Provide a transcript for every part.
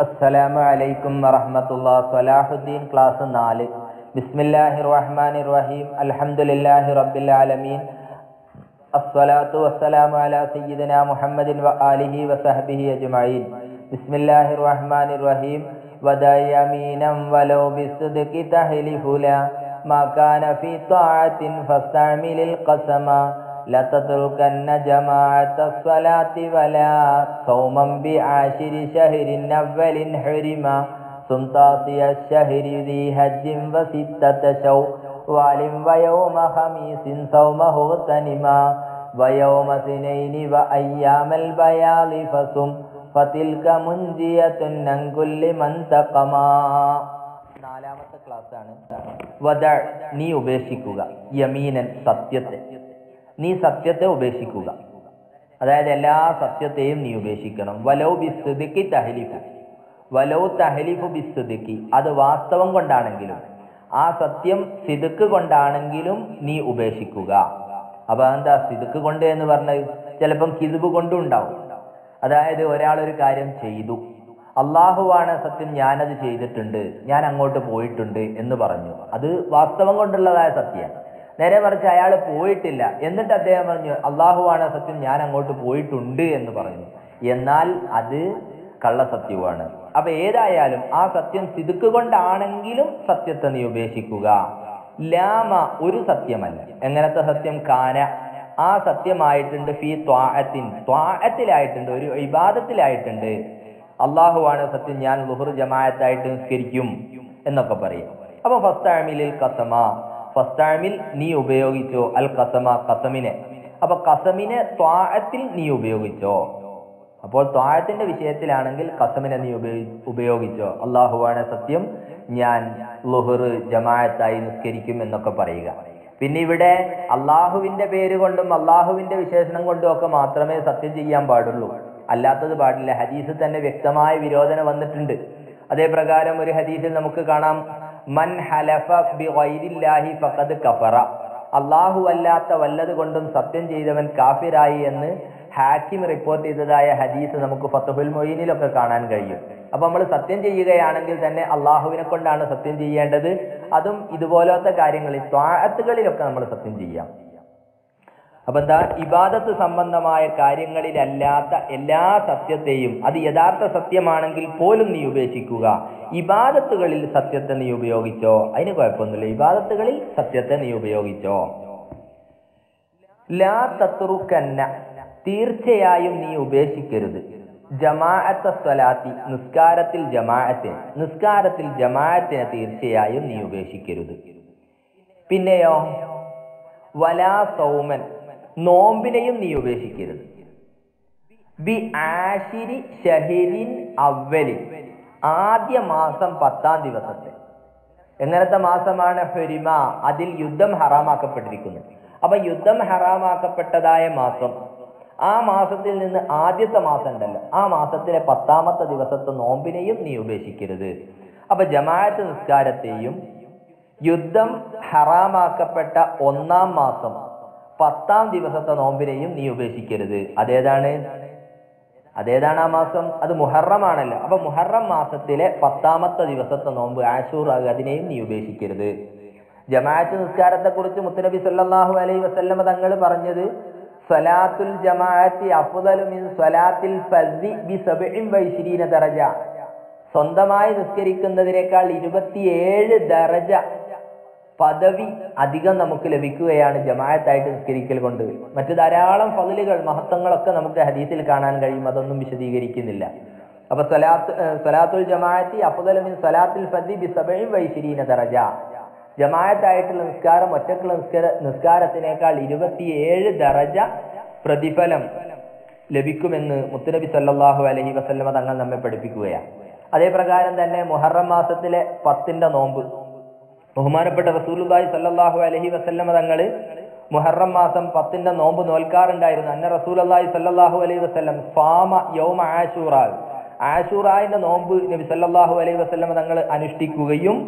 അസ്സലാമു അലൈക്കും വറഹ്മത്തുള്ള സ്വലാഹുദ്ദീൻ ക്ലാസ് നാല് ബിസ്മില്ലാഹി റഹ്മാനി റഹീം അൽഹംദുലില്ലാഹി റബ്ബിൽ ആലമീൻ അസ്സലാത്തു വസ്സലാമു അലാ സയ്യിദിന മുഹമ്മദിൻ വ ആലിഹി വസഹ്ബിഹി അജ്മഈൻ ബിസ്മില്ലാഹി റഹ്മാനി റഹീം വദയമീനം വലൗ ബിസ്ദിഖി തഹ്ലിഫുല മാ കാന ഫീ ത്വാഅത്തിൻ ഫസ്തഅമിലിൽ ഖസമ لتتركن جماعة الصلاة ولا صوما بعاشر شهر أول حرما سنطاسي الشهر ذي هج وستة شوال ويوم خميس صومه اغتنما ويوم اثنين وأيام البياض فصم فتلك منجية عن كل من تقما നാലാമത്തെ ക്ലാസ് ആണ് വദ നീ ഉപേക്ഷിക്കുക യമീനൻ സത്യത്തെ നീ സത്യത്തെ ഉപേക്ഷിക്കുക അതായത് എല്ലാ സത്യത്തെയും നീ ഉപേക്ഷിക്കണം വലൗ ബിസ്തുതിക്ക് തഹലിഫു വലൗ തഹലിഫു ബിസ്തുതിക്ക് അത് വാസ്തവം കൊണ്ടാണെങ്കിലും ആ സത്യം സിതുക്ക് കൊണ്ടാണെങ്കിലും നീ ഉപേക്ഷിക്കുക അപ്പൊ എന്താ സിതുക്ക് കൊണ്ട് എന്ന് പറഞ്ഞത് ചിലപ്പം കിതുബ് കൊണ്ടും ഉണ്ടാവും അതായത് ഒരാൾ ഒരു കാര്യം ചെയ്തു അള്ളാഹുവാണ് സത്യം ഞാനത് ചെയ്തിട്ടുണ്ട് ഞാൻ അങ്ങോട്ട് പോയിട്ടുണ്ട് എന്ന് പറഞ്ഞു അത് വാസ്തവം കൊണ്ടുള്ളതായ സത്യമാണ് നേരെ മറിച്ച് അയാൾ പോയിട്ടില്ല എന്നിട്ട് അദ്ദേഹം പറഞ്ഞു അള്ളാഹുവാണ് സത്യം ഞാൻ അങ്ങോട്ട് പോയിട്ടുണ്ട് എന്ന് പറഞ്ഞു എന്നാൽ അത് കള്ളസത്യവുമാണ് അപ്പൊ ഏതായാലും ആ സത്യം സിതുക്ക് കൊണ്ടാണെങ്കിലും സത്യത്തെ നീ ഉപേക്ഷിക്കുക ലാമ ഒരു സത്യമല്ല എങ്ങനത്തെ സത്യം കാന ആ സത്യമായിട്ടുണ്ട് ഫി ത്വാഅത്തിൻ ത്വാഅത്തിലായിട്ടുണ്ട് ഒരു ഇബാദത്തിലായിട്ടുണ്ട് അള്ളാഹുവാണ് സത്യം ഞാൻ ലുഹുർ ജമാഅത്തായിട്ട് നിസ്കരിക്കും എന്നൊക്കെ പറയും അപ്പൊ ഫസ്താമിലിൽ കസമ ഫസ്താമിൽ നീ ഉപയോഗിച്ചോ അൽ കസമ കസമിനെ അപ്പൊ കസമിനെ ത്വാഅത്തിൽ നീ ഉപയോഗിച്ചോ അപ്പോൾ ത്വാഴത്തിന്റെ വിഷയത്തിലാണെങ്കിൽ കസമിനെ നീ ഉപയോഗി ഉപയോഗിച്ചോ അള്ളാഹുവാണ് സത്യം ഞാൻ ലുഹുർ ജമാഅത്തായി നിസ്കരിക്കും എന്നൊക്കെ പറയുക പിന്നെ ഇവിടെ അള്ളാഹുവിന്റെ പേര് കൊണ്ടും അള്ളാഹുവിന്റെ വിശേഷണം കൊണ്ടും ഒക്കെ മാത്രമേ സത്യം ചെയ്യാൻ പാടുള്ളൂ അല്ലാത്തത് പാടില്ല ഹദീസിൽ തന്നെ വ്യക്തമായ വിരോധന വന്നിട്ടുണ്ട് അതേ പ്രകാരം ഒരു ഹദീസിൽ നമുക്ക് കാണാം മൻ ഹലഫ ബി ഗൈരില്ലാഹി ഫഖദ് കഫറ അള്ളാഹു അല്ലാത്ത വല്ലത് കൊണ്ടും സത്യം ചെയ്തവൻ കാഫിറായി എന്ന് ഹാക്കിം റിപ്പോർട്ട് ചെയ്തതായ ഹദീസ് നമുക്ക് ഫത്തുഹുൽ മൊയ്നിലൊക്കെ കാണാൻ കഴിയും അപ്പൊ നമ്മൾ സത്യം ചെയ്യുകയാണെങ്കിൽ തന്നെ അള്ളാഹുവിനെ കൊണ്ടാണ് സത്യം ചെയ്യേണ്ടത് അതും ഇതുപോലത്തെ കാര്യങ്ങളിൽ ത്വാഴത്തുകളിലൊക്കെ നമ്മൾ സത്യം ചെയ്യാം അപ്പൊ എന്താ ഇബാദത്ത് സംബന്ധമായ കാര്യങ്ങളിലല്ലാത്ത എല്ലാ സത്യത്തെയും അത് യഥാർത്ഥ സത്യമാണെങ്കിൽ പോലും നീ ഉപേക്ഷിക്കുക ഇബാദത്തുകളിൽ സത്യത്തെ നീ ഉപയോഗിച്ചോ അതിന് കുഴപ്പമൊന്നുമില്ല ഇബാദത്തുകളിൽ സത്യത്തെ നീ ഉപയോഗിച്ചോ ലാ തത്രുക്കന്ന തീർച്ചയായും നീ ഉപേക്ഷിക്കരുത് ജമാഅത്ത സ്വലാത്തി നിസ്കാരത്തിൽ ജമാഅത്തിന് നിസ്കാരത്തിൽ ജമാഅത്തിനെ തീർച്ചയായും നീ ഉപേക്ഷിക്കരുത് പിന്നെയോ വലാ സൗമൻ നോമ്പിനെയും നീ ഉപേക്ഷിക്കരുത് ബി ആഷിരി ഷഹിരിൻ അവലിൻ ആദ്യ മാസം പത്താം ദിവസത്തെ എങ്ങനത്തെ മാസമാണ് ഹെരിമ അതിൽ യുദ്ധം ഹറാമാക്കപ്പെട്ടിരിക്കുന്നത് അപ്പൊ യുദ്ധം ഹറാമാക്കപ്പെട്ടതായ മാസം ആ മാസത്തിൽ നിന്ന് ആദ്യത്തെ മാസം ഉണ്ടല്ലോ ആ മാസത്തിലെ പത്താമത്തെ ദിവസത്തെ നോമ്പിനെയും നീ ഉപേക്ഷിക്കരുത് അപ്പൊ ജമാഅത്ത് നിസ്കാരത്തെയും യുദ്ധം ഹറാമാക്കപ്പെട്ട ഒന്നാം മാസം പത്താം ദിവസത്തെ നോമ്പിനെയും നീ ഉപേക്ഷിക്കരുത് അതേതാണ് അതേതാണ് ആ മാസം അത് മുഹറമാണല്ലോ അപ്പൊ മുഹറം മാസത്തിലെ പത്താമത്തെ ദിവസത്തെ നോമ്പ് ആഷൂർ അതിനെയും നീ ഉപേക്ഷിക്കരുത് ജമാഅത്ത് നിസ്കാരത്തെ കുറിച്ച് മുത്തനബി സല്ലല്ലാഹു അലൈഹി വസല്ലമ തങ്ങൾ പറഞ്ഞത് സ്വലാത്തുൽ ജമാഅത്തി അഫ്ദലു മിൻ സ്വലാത്തിൽ ഫർദി ബി സബഇൻ വൈശ്രീന ദറജ സ്വന്തമായി നിസ്കരിക്കുന്നതിനേക്കാൾ ഇരുപത്തിയേഴ് ദറജ പദവി അധികം നമുക്ക് ലഭിക്കുകയാണ് ജമാഅത്തായിട്ട് നിസ്കരിക്കൽ കൊണ്ട് മറ്റു ധാരാളം ഫതിലുകൾ മഹത്വങ്ങളൊക്കെ നമുക്ക് ഹദീസിൽ കാണാൻ കഴിയും അതൊന്നും വിശദീകരിക്കുന്നില്ല അപ്പൊ സ്വലാത്ത് സ്വലാത്തുൽ ജമാഅത്തി അഫ്ദലുമിൻ സ്വലാത്തിൽ ഫദി ബി സബഇൻ വൈശ്രീന ദറജ ജമാഅത്തായിട്ടുള്ള നിസ്കാരം ഒറ്റക്കുള്ള നിസ്കാര നിസ്കാരത്തിനേക്കാൾ ഇരുപത്തിയേഴ് ദറജ പ്രതിഫലം ലഭിക്കുമെന്ന് മുത്തുനബി സല്ലല്ലാഹു അലൈഹി വസല്ലമ തങ്ങൾ നമ്മെ പഠിപ്പിക്കുകയാണ് അതേ പ്രകാരം തന്നെ മുഹറം മാസത്തിലെ പത്തിന്റെ നോമ്പ് ബഹുമാനപ്പെട്ട റസൂലുള്ളാഹി സല്ലല്ലാഹു അലൈഹി വസല്ലമ തങ്ങള് മുഹറം മാസം പത്തിന്റെ നോമ്പ് നോൽക്കാറുണ്ടായിരുന്നു അന്ന റസൂലുള്ളാഹി സല്ലല്ലാഹു അലൈഹി വസല്ലം ഫാമ യൗമ ആശൂറ ആശൂറായിന്റെ നോമ്പ് നബി സല്ലല്ലാഹു അലൈഹി വസല്ലമ തങ്ങൾ അനുഷ്ഠിക്കുകയും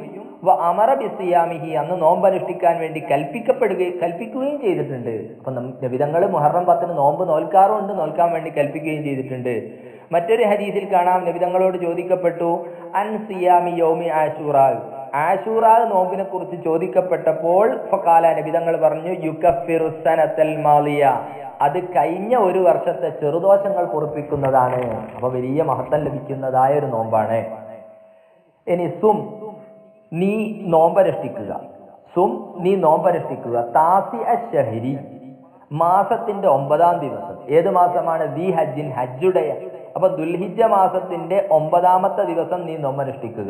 വ അമറ ബിസിയാമിഹി അന്ന് നോമ്പനുഷ്ഠിക്കാൻ വേണ്ടി കൽപ്പിക്കപ്പെടുകയും കൽപ്പിക്കുകയും ചെയ്തിട്ടുണ്ട് അപ്പൊ നബിതങ്ങൾ മുഹറം പത്തിന് നോമ്പ് നോൽക്കാറുണ്ട് നോൽക്കാൻ വേണ്ടി കൽപ്പിക്കുകയും ചെയ്തിട്ടുണ്ട് മറ്റൊരു ഹദീസിൽ കാണാം നബിതങ്ങളോട് ചോദിക്കപ്പെട്ടു അൻ സിയാമി യോമി ആശൂറാൽ ആശൂറാൽ നോമ്പിനെ കുറിച്ച് ചോദിക്കപ്പെട്ടപ്പോൾ ഫക്കാല നബിതങ്ങൾ പറഞ്ഞു യുക്കഫിറു സനത്തൽ മാലിയ അത് കഴിഞ്ഞ ഒരു വർഷത്തെ ചെറുദോഷങ്ങൾ പൊറുപ്പിക്കുന്നതാണ് അപ്പൊ വലിയ മഹത്വം ലഭിക്കുന്നതായ ഒരു നോമ്പാണ് ഇനി സും നീ നോമ്പനുഷ്ഠിക്കുക സും നീ നോമ്പനുഷ്ഠിക്കുക താസി അഷഹരി മാസത്തിന്റെ ഒമ്പതാം ദിവസം ഏത് മാസമാണ് ദി ഹജ്ജിൻ ഹജ്ജുடைய അപ്പൊ ദുൽഹിജ മാസത്തിന്റെ ഒമ്പതാമത്തെ ദിവസം നീ നോമ്പനുഷ്ഠിക്കുക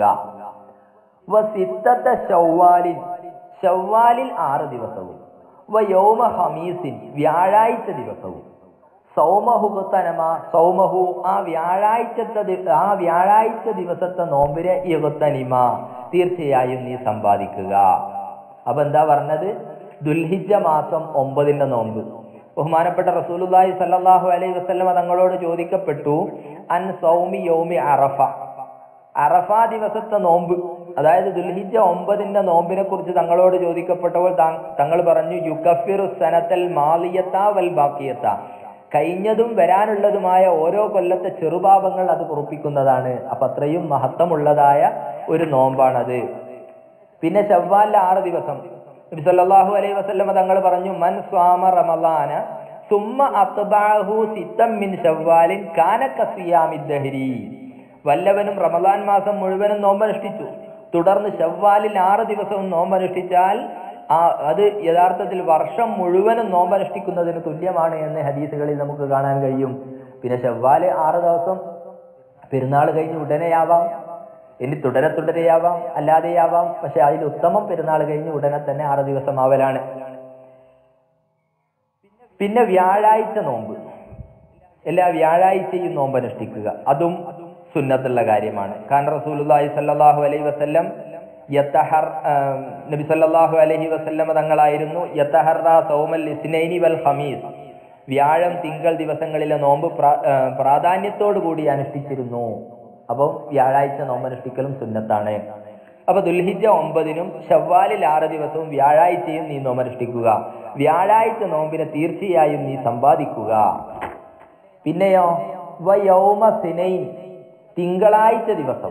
വസിത്തത്തെ ഷവ്വാലിൻ ഷവ്വാലിൽ ആറ് ദിവസവും വ യൗമ ഹമീസിൻ വ്യാഴാഴ്ച ദിവസവും സൗമഹുത്തനമ സൗമഹു ആ വ്യാഴാഴ്ചത്തെ ദി- ആ വ്യാഴാഴ്ച ദിവസത്തെ നോമ്പിനെ യുഗത്തനിമ തീർച്ചയായും നീ സമ്പാദിക്കുക അപ്പൊ എന്താ പറഞ്ഞത് ദുൽഹിജ മാസം ഒമ്പതിന്റെ നോമ്പ് ബഹുമാനപ്പെട്ട റസൂലുള്ളാഹി സല്ലല്ലാഹു അലൈഹി വസല്ലമ തങ്ങളോട് ചോദിക്കപ്പെട്ടു അൻ സൗമി യൗമി അറഫ അറഫ ദിവസത്തെ നോമ്പ് അതായത് ദുൽഹിജ ഒമ്പതിന്റെ നോമ്പിനെ കുറിച്ച് തങ്ങളോട് ചോദിക്കപ്പെട്ടപ്പോൾ താ- തങ്ങൾ പറഞ്ഞു യുക്കഫിറു സനത്തൽ മാലിയത്ത വൽ ബാക്കിയത്ത കഴിഞ്ഞതും വരാനുള്ളതുമായ ഓരോ കൊല്ലത്തെ ചെറുപാപങ്ങൾ അത് കുറിപ്പിക്കുന്നതാണ് അപ്പൊ അത്രയും മഹത്വമുള്ളതായ ഒരു നോമ്പാണത് പിന്നെ ഷവ്വാലിലെ ആറ് ദിവസം നബി സല്ലല്ലാഹു അലൈഹി വസല്ലമ തങ്ങൾ പറഞ്ഞു മൻ സ്വാമ റമളാന സുമ്മ അത്ബഅഹു സിത്തം മിൻ ഷവ്വാലിൻ കാന കസിയാമി ദഹരി വല്ലവനും റമദാൻ മാസം മുഴുവനും നോമ്പനുഷ്ഠിച്ചു തുടർന്ന് ഷവ്വാലിൽ ആറ് ദിവസവും നോമ്പനുഷ്ഠിച്ചാൽ ആ അത് യഥാർത്ഥത്തിൽ വർഷം മുഴുവനും നോമ്പനുഷ്ഠിക്കുന്നതിന് തുല്യമാണ് എന്ന് ഹദീസുകളിൽ നമുക്ക് കാണാൻ കഴിയും പിന്നെ ഷവ്വാല് ആറ് ദിവസം പെരുന്നാൾ കഴിഞ്ഞ് ഉടനെയാവാം ഇനി തുടരെ തുടരെയാവാം അല്ലാതെയാവാം പക്ഷെ അതിൽ ഉത്തമം പെരുന്നാൾ കഴിഞ്ഞ് ഉടനെ തന്നെ ആറ് ദിവസം ആവലാണ് പിന്നെ വ്യാഴാഴ്ച നോമ്പ് എല്ലാ വ്യാഴാഴ്ചയും നോമ്പ് അനുഷ്ഠിക്കുക അതും സുന്നത്തുള്ള കാര്യമാണ് കാരണം റസൂലുള്ളാഹി സല്ലല്ലാഹു അലൈഹി വസല്ലം യത്തഹർ ആം, നബി സല്ലല്ലാഹു അലൈഹി വസല്ലമ തങ്ങളായിരുന്നു യത്തഹറ സൗമൽ ഇസ്നൈനി വൽ ഹമീസ് വ്യാഴം തിങ്കൾ ദിവസങ്ങളിലെ നോമ്പ് പ്രാ- ആ, പ്രാധാന്യത്തോടു കൂടി അനുഷ്ഠിച്ചിരുന്നു അപ്പം വ്യാഴാഴ്ച നോമ്പ് അനുഷ്ഠിക്കലും സുന്നത്താണ് അപ്പൊ ദുൽഹിജ ഒമ്പതിനും ഷവ്വാലിൽ ആറ് ദിവസവും വ്യാഴാഴ്ചയും നീ നോമ്പനുഷ്ഠിക്കുക വ്യാഴാഴ്ച നോമ്പിനെ തീർച്ചയായും നീ സമ്പാദിക്കുക പിന്നെയോ വയൗമ സിനൈൻ തിങ്കളാഴ്ച ദിവസം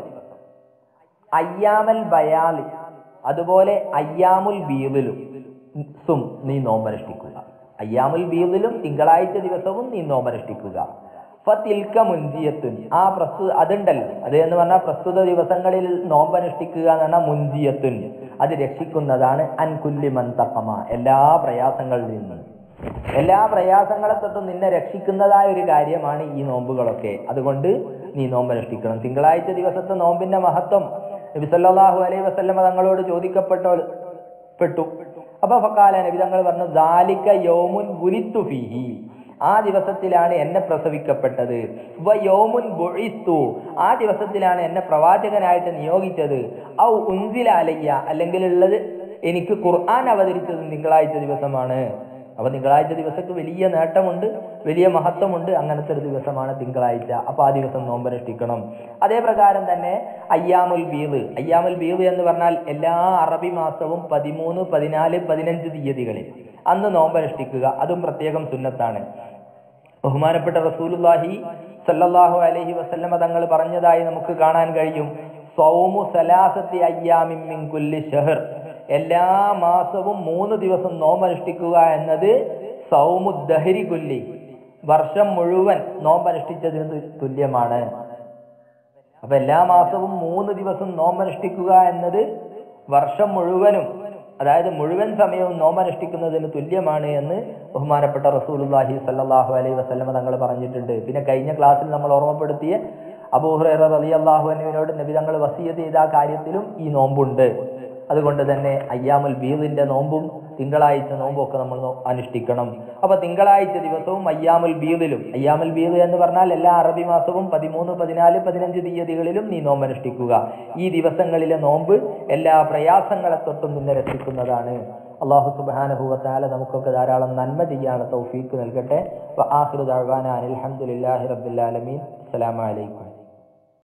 അയ്യാമൽ ബയാലി അതുപോലെ അയ്യാമുൽ ബീദിലും സും നീ നോമ്പനുഷ്ഠിക്കുക അയ്യാമുൽ ബീദിലും തിങ്കളാഴ്ച ദിവസവും നീ നോമ്പനുഷ്ഠിക്കുക ഫത്തിൽക്ക മുൻജിയത്തുൻ ആ പ്രസ്തു അതുണ്ടല്ലോ അത് എന്ന് പറഞ്ഞാൽ പ്രസ്തുത ദിവസങ്ങളിൽ നോമ്പനുഷ്ഠിക്കുക എന്ന് പറഞ്ഞാൽ മുൻജിയത്തുൻ അത് രക്ഷിക്കുന്നതാണ് അൻകുല്ലി മന്തക്കമ എല്ലാ പ്രയാസങ്ങളിൽ നിന്നും എല്ലാ പ്രയാസങ്ങളെ തൊട്ടും നിന്നെ രക്ഷിക്കുന്നതായ ഒരു കാര്യമാണ് ഈ നോമ്പുകളൊക്കെ അതുകൊണ്ട് നീ നോമ്പനുഷ്ഠിക്കണം തിങ്കളാഴ്ച ദിവസത്തെ നോമ്പിന്റെ മഹത്വം നബി സല്ലല്ലാഹു അലൈഹി വസല്ലമ തങ്ങളോട് ചോദിക്കപ്പെട്ട പെട്ടു അപ്പൊ ഫക്കാല നബി തങ്ങൾ പറഞ്ഞു ദാലിക യൗമുൻ ബുലിത്തു ഫീഹി ആ ദിവസത്തിലാണ് എന്നെ പ്രസവിക്കപ്പെട്ടത് വ യൗമുൻ ബുഇസ്തു ആ ദിവസത്തിലാണ് എന്നെ പ്രവാചകനായിട്ട് നിയോഗിച്ചത് ഔ ഉൻസില അലയ്യ അല്ലെങ്കിൽ ഉള്ളത് എനിക്ക് ഖുർആൻ അവതരിച്ചത് തിങ്കളാഴ്ച ദിവസമാണ് അപ്പൊ തിങ്കളാഴ്ച ദിവസക്ക് വലിയ നേട്ടമുണ്ട് വലിയ മഹത്വമുണ്ട് അങ്ങനത്തെ ഒരു ദിവസമാണ് തിങ്കളാഴ്ച അപ്പൊ ആ ദിവസം നോമ്പനുഷ്ഠിക്കണം അതേ പ്രകാരം തന്നെ അയ്യാമുൽ ബീദ് അയ്യാമുൽ ബീദ് എന്ന് പറഞ്ഞാൽ എല്ലാ അറബി മാസവും പതിമൂന്ന് പതിനാല് പതിനഞ്ച് തീയതികളിൽ അന്ന് നോമ്പനുഷ്ഠിക്കുക അതും പ്രത്യേകം സുന്നത്താണ് ബഹുമാനപ്പെട്ട റസൂലുള്ളാഹി സല്ലല്ലാഹു അലൈഹി വസല്ലമ തങ്ങൾ പറഞ്ഞതായി നമുക്ക് കാണാൻ കഴിയും സൗമു സലാസത്തി അയ്യാമിൻ മിൻ കുല്ലി ഷഹർ എല്ലാ മാസവും മൂന്ന് ദിവസം നോമ്പനുഷ്ഠിക്കുക എന്നത് സൗമു ദഹരി കുല്ലി വർഷം മുഴുവൻ നോമ്പനുഷ്ഠിച്ചതിന് തു- തുല്യമാണ് അപ്പൊ എല്ലാ മാസവും മൂന്ന് ദിവസം നോമ്പനുഷ്ഠിക്കുക എന്നത് വർഷം മുഴുവനും അതായത് മുഴുവൻ സമയവും നോമ്പനുഷ്ഠിക്കുന്നതിന് തുല്യമാണ് എന്ന് ബഹുമാനപ്പെട്ട റസൂലുള്ളാഹി സല്ലല്ലാഹു അലൈഹി വസല്ലമ തങ്ങൾ പറഞ്ഞിട്ടുണ്ട് പിന്നെ കഴിഞ്ഞ ക്ലാസ്സിൽ നമ്മൾ ഓർമ്മപ്പെടുത്തിയ അബൂഹുറൈറ റളിയല്ലാഹു അൻഹുവിനോട് നബി തങ്ങൾ വസിയത്ത് ചെയ്ത ആ കാര്യത്തിലും ഈ നോമ്പുണ്ട് അതുകൊണ്ട് തന്നെ അയ്യാമുൽ ബീദിന്റെ നോമ്പും തിങ്കളാഴ്ച നോമ്പും ഒക്കെ നമ്മൾ നോ- അനുഷ്ഠിക്കണം അപ്പൊ തിങ്കളാഴ്ച ദിവസവും അയ്യാമുൽ ബീദിലും അയ്യാമുൽ ബീദ് എന്ന് പറഞ്ഞാൽ എല്ലാ അറബി മാസവും പതിമൂന്ന് പതിനാല് പതിനഞ്ച് തീയതികളിലും നീ നോമ്പ് അനുഷ്ഠിക്കുക ഈ ദിവസങ്ങളിലെ നോമ്പ് എല്ലാ പ്രയാസങ്ങളെ തൊട്ടും നിന്നെ രക്ഷിക്കുന്നതാണ് അള്ളാഹു സുബാനഹുവത്താല നമുക്കൊക്കെ ധാരാളം നന്മ ചെയ്യാനുള്ള തൗഫീക്ക് നൽകട്ടെ ആഹിറു ദഅ്വാന അനിൽ ഹംദുലില്ലാഹി റബ്ബിൽ ആലമീൻ അസ്സലാമു അലൈക്കും